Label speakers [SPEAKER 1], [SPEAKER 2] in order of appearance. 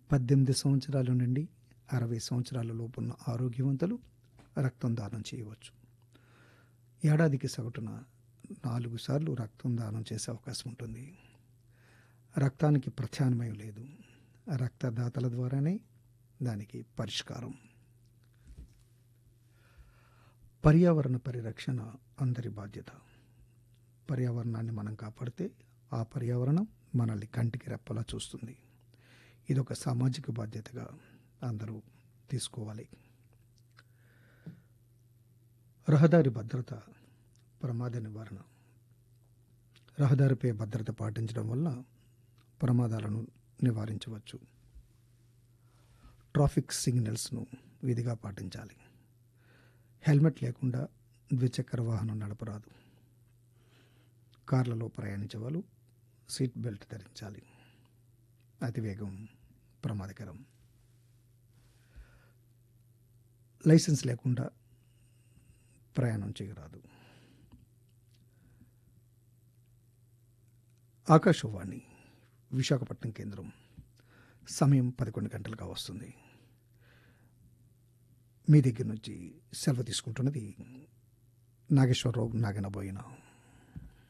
[SPEAKER 1] పద్దెనిమిది సంవత్సరాల నుండి అరవై సంవత్సరాల లోపున్న ఆరోగ్యవంతులు రక్తం దానం చేయవచ్చు ఏడాదికి సగటున నాలుగు సార్లు రక్తం దానం చేసే అవకాశం ఉంటుంది రక్తానికి ప్రత్యామ్నాయం లేదు రక్తదాతల ద్వారానే దానికి పరిష్కారం పర్యావరణ పరిరక్షణ అందరి బాధ్యత పర్యావరణాన్ని మనం కాపాడితే ఆ పర్యావరణం మనల్ని కంటికి రెప్పలా చూస్తుంది ఇదొక సామాజిక బాధ్యతగా అందరూ తీసుకోవాలి రహదారి భద్రత ప్రమాద నివారణ రహదారిపై భద్రత పాటించడం వల్ల ప్రమాదాలను నివారించవచ్చు ట్రాఫిక్ సిగ్నల్స్ను విధిగా పాటించాలి హెల్మెట్ లేకుండా ద్విచక్ర వాహనం నడపరాదు కార్లలో ప్రయాణించే వాళ్ళు సీట్ బెల్ట్ ధరించాలి అతివేగం ప్రమాదకరం లైసెన్స్ లేకుండా ప్రయాణం చేయరాదు ఆకాశవాణి విశాఖపట్నం కేంద్రం సమయం పదకొండు గంటలుగా వస్తుంది మీ దగ్గర నుంచి సెలవు తీసుకుంటున్నది నాగేశ్వరరావు నాగనబోయిన